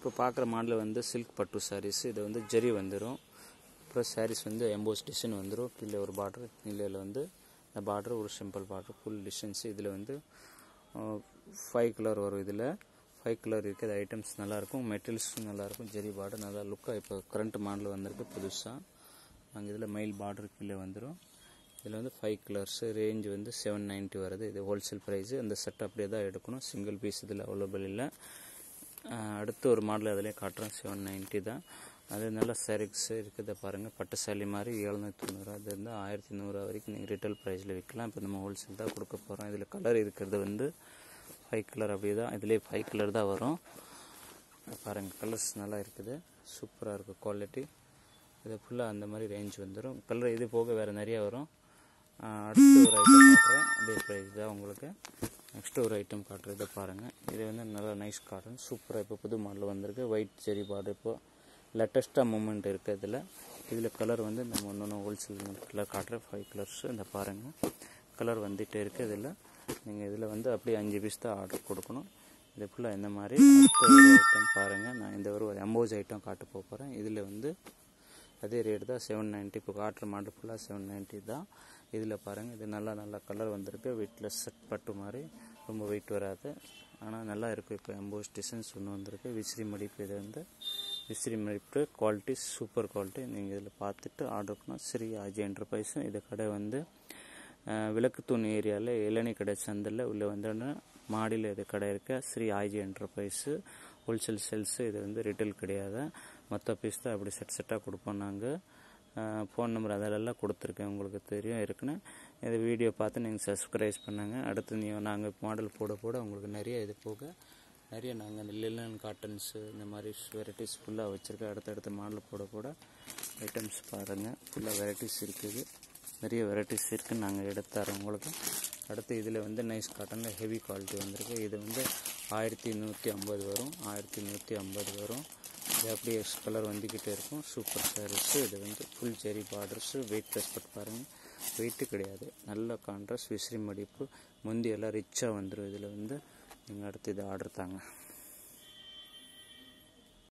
இப்போ பார்க்குற மாடல் வந்து சில்க் பட்டு சாரீஸ் இது வந்து ஜெரி வந்துடும் அப்புறம் சாரீஸ் வந்து எம்போஸ் டிசைன் வந்துடும் கீழே ஒரு பார்டர் கீழே வந்து இந்த பார்டர் ஒரு சிம்பிள் பார்டர் ஃபுல் டிசைன்ஸ் இதில் வந்து ஃபைவ் கலர் வரும் இதில் ஃபைவ் கலர் இருக்குது ஐட்டம்ஸ் நல்லாயிருக்கும் மெட்டீரியல்ஸும் நல்லாயிருக்கும் ஜெரி பார்டர் நல்லா லுக்காக இப்போ கரண்ட் மாடல் வந்திருக்கு புதுசாக நாங்கள் இதில் மைல் பார்டர் கீழே வந்துடும் இதில் வந்து ஃபைவ் கலர்ஸு ரேஞ்ச் வந்து செவன் நைன்ட்டி வருது இது ஹோல்சேல் ப்ரைஸு அந்த செட் அப்படியே தான் எடுக்கணும் சிங்கிள் பீஸ் இதில் அவைலபிள் இல்லை அடுத்து ஒரு மாடல் அதிலே காட்டுறேன் செவன் நைன்ட்டி தான் அது நல்ல சாரீஸ் இருக்குது பாருங்கள் பட்டு சாலி மாதிரி எழுநூற்றி தொண்ணூறு அது வந்து ஆயிரத்தி நூறு வரைக்கும் நீங்கள் ரிட்டைல் ப்ரைஸில் விற்கலாம் இப்போ நம்ம ஹோல்சேல் தான் கொடுக்க போகிறோம் இதில் கலர் இருக்கிறது வந்து ஃபைவ் கலர் அப்படியே தான் இதுலேயே ஃபைவ் கலர் தான் வரும் பாருங்கள் கலர்ஸ் நல்லா இருக்குது சூப்பராக இருக்குது குவாலிட்டி இது ஃபுல்லாக அந்த மாதிரி ரேஞ்ச் வந்துடும் கலர் இது போக வேறு நிறைய வரும் அடுத்து ஒரு ஐட்டம் காட்டுறேன் அதே ப்ரைஸ் தான் உங்களுக்கு நெக்ஸ்ட்டு ஒரு ஐட்டம் காட்டுறது இதை பாருங்கள் இது வந்து நல்லா நைஸ் காட்டன் சூப்பராக இப்போ புது மாடல் வந்திருக்கு ஒயிட் செரி பார்டர் இப்போ லேட்டஸ்ட்டாக மூமெண்ட் இருக்குது இதில் இதில் கலர் வந்து நம்ம ஒன்று ஒன்று ஹோல்சேல் கலர் காட்டுறேன் ஃபைவ் கலர்ஸ் இந்த பாருங்கள் கலர் வந்துகிட்டே இருக்குது இதில் நீங்கள் இதில் வந்து அப்படியே அஞ்சு பீஸ் தான் ஆர்டர் கொடுக்கணும் இது ஃபுல்லாக இந்த மாதிரி அடுத்த ஒரு ஐட்டம் பாருங்கள் நான் இந்த ஒரு எம்போஸ் ஐட்டம் காட்ட போகிறேன் இதில் வந்து அதே ரேட் தான் செவன் நைன்ட்டி இப்போ காட்டுற மாடல் ஃபுல்லாக செவன் நைன்ட்டி தான் இதில் பாருங்கள் இது நல்லா நல்லா கலர் வந்திருக்கு வெயிட்டில் செட் பட்டு மாதிரி ரொம்ப வெயிட் வராது ஆனால் நல்லா இருக்குது இப்போ எம்போஸ் டிசைன்ஸ் ஒன்று வந்திருக்கு விசிறி மடிப்பு இது வந்து விசிறி மடிப்பு குவாலிட்டி சூப்பர் குவாலிட்டி நீங்கள் இதில் பார்த்துட்டு ஆர்டர் பண்ணால் ஸ்ரீ அஜய் என்டர்பிரைஸும் இது கடை வந்து விளக்குத்தூண் ஏரியாவில் இளநீ கடை சந்தில் உள்ள வந்து மாடியில் இது கடை இருக்க ஸ்ரீ ஆய்ஜி என்டர்பிரைஸு ஹோல்சேல் சேல்ஸு இது வந்து ரிட்டைல் கிடையாது மொத்த பீஸ் தான் அப்படி செட் செட்டாக கொடுப்போம் நாங்கள் ஃபோன் நம்பர் அதிலெல்லாம் கொடுத்துருக்கேன் உங்களுக்கு தெரியும் இருக்குன்னு இந்த வீடியோ பார்த்து நீங்கள் சப்ஸ்கிரைப் பண்ணாங்க அடுத்து நீங்கள் நாங்கள் மாடல் போட போட உங்களுக்கு நிறைய இது போக நிறைய நாங்கள் லில்லன் காட்டன்ஸு இந்த மாதிரி வெரைட்டிஸ் ஃபுல்லாக வச்சுருக்கோம் அடுத்தடுத்த மாடல் போட போட ஐட்டம்ஸ் பாருங்கள் ஃபுல்லாக வெரைட்டிஸ் இருக்குது நிறைய வெரைட்டிஸ் இருக்குன்னு நாங்கள் எடுத்து தரோம் உங்களுக்கு அடுத்து இதில் வந்து நைஸ் காட்டனில் ஹெவி குவாலிட்டி வந்திருக்கு இது வந்து ஆயிரத்தி நூற்றி ஐம்பது வரும் ஆயிரத்தி நூற்றி ஐம்பது வரும் இது அப்படியே கலர் வந்துக்கிட்டே இருக்கும் சூப்பர் சாரீஸு இது வந்து full zari borders weight respect பாருங்கள் வெயிட்டு கிடையாது நல்ல கான்ட்ராஸ்ட் விசிறி மடிப்பு முந்தி எல்லாம் ரிச்சாக வந்துடும் இதில் வந்து நீங்கள் அடுத்து இதை ஆர்டர் தாங்க